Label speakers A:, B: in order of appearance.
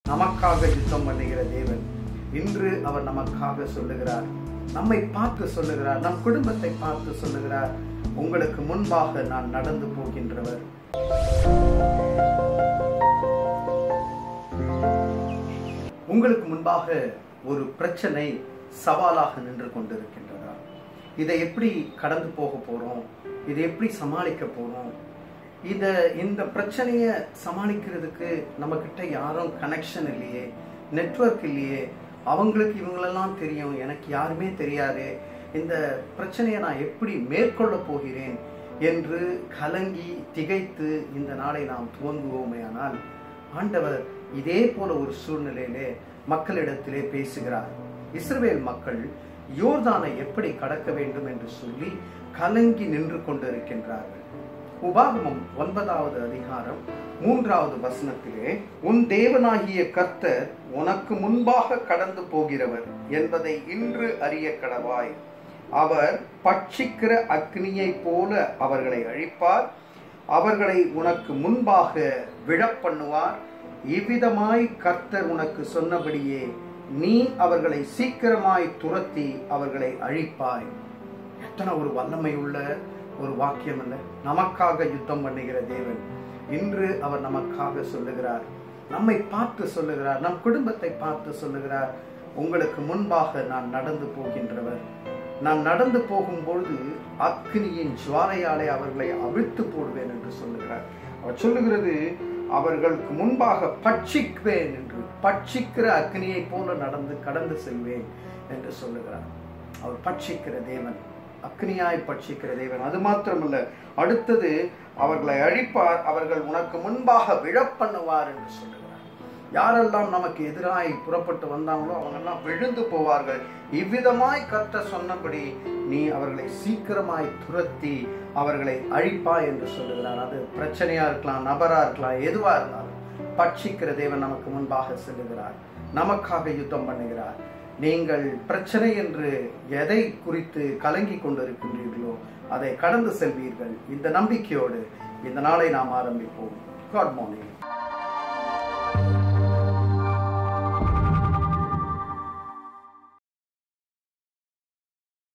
A: நமக்காக யுத்தம் பண்ணுகிற தேவன் இன்று அவர் நமக்காக சொல்லுகிறார் நம்மை பார்த்து சொல்லுகிறார் நம் குடும்பத்தை பார்த்து சொல்லுகிறார் உங்களுக்கு முன்பாக நான் நடந்து போகின்றவர் உங்களுக்கு முன்பாக ஒரு பிரச்சனை சவாலாக நின்று கொண்டிருக்கின்றதா இதை எப்படி கடந்து போக போறோம் இதை எப்படி சமாளிக்க போறோம் இத இந்த பிரச்சனையை சமாளிக்கிறதுக்கு நம்ம கிட்ட யாரும் கனெக்ஷன் இல்லையே நெட்வொர்க் இல்லையே அவங்களுக்கு இவங்களெல்லாம் தெரியும் எனக்கு யாருமே தெரியாது இந்த பிரச்சனையை நான் எப்படி மேற்கொள்ள போகிறேன் என்று கலங்கி திகைத்து இந்த நாளை நாம் துவங்குவோமே ஆனால் ஆண்டவர் இதே போல ஒரு சூழ்நிலையிலே மக்களிடத்திலே பேசுகிறார் இஸ்ரவேல் மக்கள் யோர்தானை எப்படி கடக்க வேண்டும் என்று சொல்லி கலங்கி நின்று கொண்டிருக்கின்றார்கள் உபாகமம் ஒன்பதாவது அதிகாரம் மூன்றாவது வசனத்திலே உன் தேவனாகிய கர்த்தர் உனக்கு முன்பாக கடந்து போகிறவர் என்பதை இன்று அறிய கடவாய் அவர் பட்சிக்கிற அக்னியை போல அவர்களை அழிப்பார் அவர்களை உனக்கு முன்பாக விழப்பண்ணுவார் இவ்விதமாய் கர்த்தர் உனக்கு சொன்னபடியே நீ அவர்களை சீக்கிரமாய் துரத்தி அவர்களை அழிப்பாய் எத்தனை ஒரு வல்லமை உள்ள ஒரு வாக்கியம் அல்ல நமக்காக யுத்தம் பண்ணுகிற தேவன் இன்று அவர் நமக்காக சொல்லுகிறார் நம்மை பார்த்து சொல்லுகிறார் நம் குடும்பத்தை பார்த்து சொல்லுகிறார் உங்களுக்கு முன்பாக நான் நடந்து போகின்றவர் நான் நடந்து போகும்பொழுது அக்னியின் ஜுவாலையாலே அவர்களை அவிழ்த்து போடுவேன் என்று சொல்லுகிறார் அவர் சொல்லுகிறது அவர்களுக்கு முன்பாக பட்சிக்குவேன் என்று பட்சிக்கிற அக்னியை போல நடந்து கடந்து செல்வேன் என்று சொல்லுகிறார் அவர் பட்சிக்கிற தேவன் அக்னியாய் பட்சிக்கிற தேவன் அது மாத்திரமல்ல அடுத்தது அவர்களை அழிப்பார் அவர்கள் உனக்கு முன்பாக விழப்பண்ணுவார் என்று சொல்லுகிறார் யாரெல்லாம் நமக்கு எதிராய் புறப்பட்டு வந்தாங்களோ அவங்கெல்லாம் விழுந்து போவார்கள் இவ்விதமாய் கத்த சொன்னபடி நீ அவர்களை சீக்கிரமாய் துரத்தி அவர்களை அழிப்பாய் என்று சொல்லுகிறார் அது பிரச்சனையா இருக்கலாம் நபரா இருக்கலாம் எதுவா இருந்தாலும் பட்சிக்கிற தேவன் நமக்கு முன்பாக செல்லுகிறார் நமக்காக யுத்தம் பண்ணுகிறார் நீங்கள் பிரச்சனை என்று எதை குறித்து கலங்கி கொண்டிருக்கின்றீர்களோ அதை கடந்து செல்வீர்கள் இந்த நம்பிக்கையோடு இந்த நாளை நாம் ஆரம்பிப்போம் காட் மார்னிங்